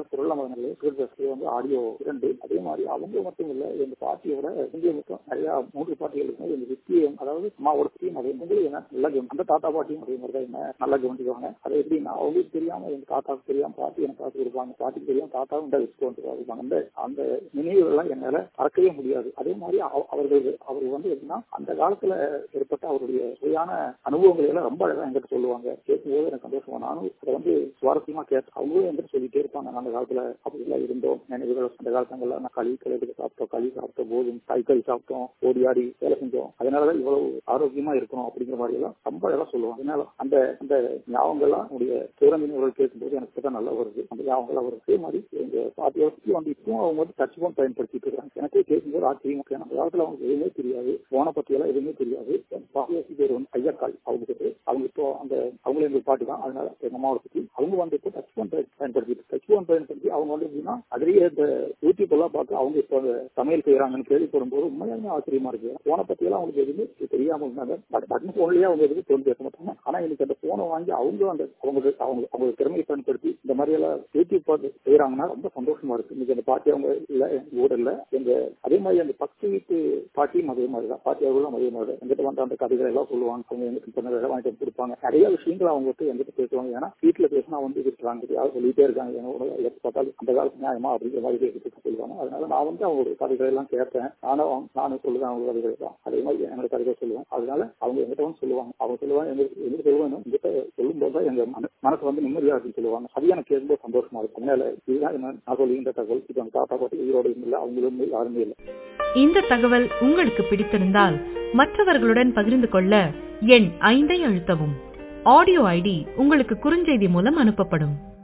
குரல் மதனிலே சூரியதாஸ்க்கு வந்து ஆடியோ இரண்டு அதே மாதிரி அவங்க மட்டும் இல்ல எங்க பாட்டியோட இந்திய மொத்தம் நிறைய மூன்று பாட்டிகள் இருக்கு எங்க வித்தியம் அதாவது அம்மாவோட வித்தியம் அதே மாதிரி என்ன நல்லா கவனம் அந்த தாத்தா பாட்டியும் அதே மாதிரி தான் என்ன நல்லா கவனிச்சுக்குவாங்க அது எப்படின்னா அவங்களுக்கு தெரியாம எங்க தாத்தாவுக்கு தெரியாம பாட்டி எனக்கு காசு கொடுப்பாங்க பாட்டிக்கு தெரியாம தாத்தாவும் இந்த வச்சுட்டு வந்துருவாங்க அந்த அந்த நினைவுகள்லாம் என்னால மறக்கவே முடியாது அதே மாதிரி அவ- அவர்கள் அவர் வந்து எப்படின்னா அந்த காலத்துல ஏற்பட்ட அவருடைய சுவையான அனுபவங்களை எல்லாம் ரொம்ப அழகா என்கிட்ட சொல்லுவாங்க கேட்கும்போது எனக்கு சந்தோஷமா நானும் அதை வந்து சுவாரஸ்யமா கேட்டு அவங்களும் என்கிட்ட சொல்லிட்டே இருப்பாங்க நான் அந்த காலத்துல அப்படி எல்லாம் இருந்தோம் நினைவுகள் அந்த காலத்தங்கள்ல நான் களி கிளடுக்கு சாப்பிட்டோம் களி சாப்பிட்டோம் போதும் காய்கறி சாப்பிட்டோம் ஓடி ஆடி வேலை செஞ்சோம் அதனாலதான் இவ்வளவு ஆரோக்கியமா இருக்கணும் அப்படிங்கிற மாதிரி எல்லாம் ரொம்ப அழகா சொல்லுவாங்க அதனால அந்த அந்த ஞாபகங்கள்லாம் உடைய சிறந்தினர்கள் கேட்கும்போது எனக்கு தான் நல்லா வருது அந்த ஞாபகங்கள்லாம் வருது அதே மாதிரி எங்க பாட்டியோட வந்து இப்பவும் அவங்க வந்து டச் போன் பயன்படுத்திட்டு இருக்காங்க எனக்கே கேட்கும்போது ஆச்சரியமா இருக்கு. அந்த காலத்துல அவங்களுக்கு எதுவுமே தெரியாது போனை பத்தி எல்லாம் எதுவுமே தெரியாது பாட்டியோசி பேர் வந்து ஐயக்கால் அவங்க பேரு அவங்க இப்போ அந்த அவங்களும் எங்களுக்கு பாட்டி தான் அதனால எங்க அம்மாவோட பத்தி அவங்க வந்து இப்போ டச் போன் பயன்படுத்திட்டு டச் போன் பயன்படுத்தி அவங்க வந்து எப்படின்னா அதுலயே இந்த யூடியூப் எல்லாம் பார்த்து அவங்க இப்போ அந்த சமையல் செய்யறாங்கன்னு கேள்விப்படும் போது உண்மையாலுமே ஆச்சரியமா இருக்கு போனை பத்தி எல்லாம் அவங்களுக்கு எதுவுமே தெரியாம இருந்தாங்க பட் பட்டன் போன்லயே அவங்க எதுவும் தோல்வி பேச மாட்டாங்க ஆனா இன்னைக்கு அந்த போனை வாங்கி அவங்க அந்த அவங்க அவங்க அவங்க திறமையை பயன்படுத்தி இந்த மாதிரி எல்லாம் யூடியூப் பார்த்து செய்யறாங்கன்னா ரொம்ப சந்தோஷமா இருக்கு இன்னைக்கு அந்த பாட்டி அவங்க இல்ல எங்க ஊர் இல்ல எங்க அதே மாதிரி அந்த பக்கத்து வீட்டு பாட்டியும் அதே மாதிரி தான் பாட்டி அவர்களும் அதே மாதிரி தான் எங்கிட்ட வந்து அந்த கதைகள் எல்லாம் சொல்லுவாங்க அவங்க எங்கிட்ட சொன்னதை வாங்கிட்டு வந்து கொடுப்பாங்க நிறைய விஷயங்கள் அவங்க வந்து எங்கிட்ட பேசுவாங்க ஏன்னா வீட்டுல பேசினா வந்து இருக்கிறாங்க யாரும் சொல்லிட்டே இருக்காங்க என்னோட எப்ப பார்த்தாலும் அந்த காலத்து நியாயமா அப்படிங்கிற மாதிரி பேசிட்டு சொல்லுவாங்க அதனால நான் வந்து அவங்களோட கதைகள் எல்லாம் கேட்பேன் நானும் நானும் சொல்லுவேன் அவங்க கதைகள் தான் அதே மாதிரி என்னோட கதைகள் சொல்லுவேன் அதனால அவங்க எங்கிட்ட வந்து சொல்லுவாங்க அவங்க சொல்லுவாங்க எங்களுக்கு எங்களுக்கு சொல்லுவாங்க எங்கிட்ட சொல்லும் போது தான் எங்க மன- மனசு வந்து நிம்மதியா இருக்குன்னு சொல்லுவாங்க அது எனக்கு கேட்கும்போது சந்தோஷமா இருக்கும் அதனால இதுதான் என்ன நான் சொல்லுகின்ற தகவல் இப்போ அவங்க தாத்தா பாட்டி உயிரோடு இல்லை அவங்களும் இல்லை யாருமே இல்லை இந்த தகவல் உங்களுக்கு பிடித்திருந்தால் மற்றவர்களுடன் பகிர்ந்து கொள்ள எண் ஐந்தை அழுத்தவும் ஆடியோ ஐடி உங்களுக்கு குறுஞ்செய்தி மூலம் அனுப்பப்படும்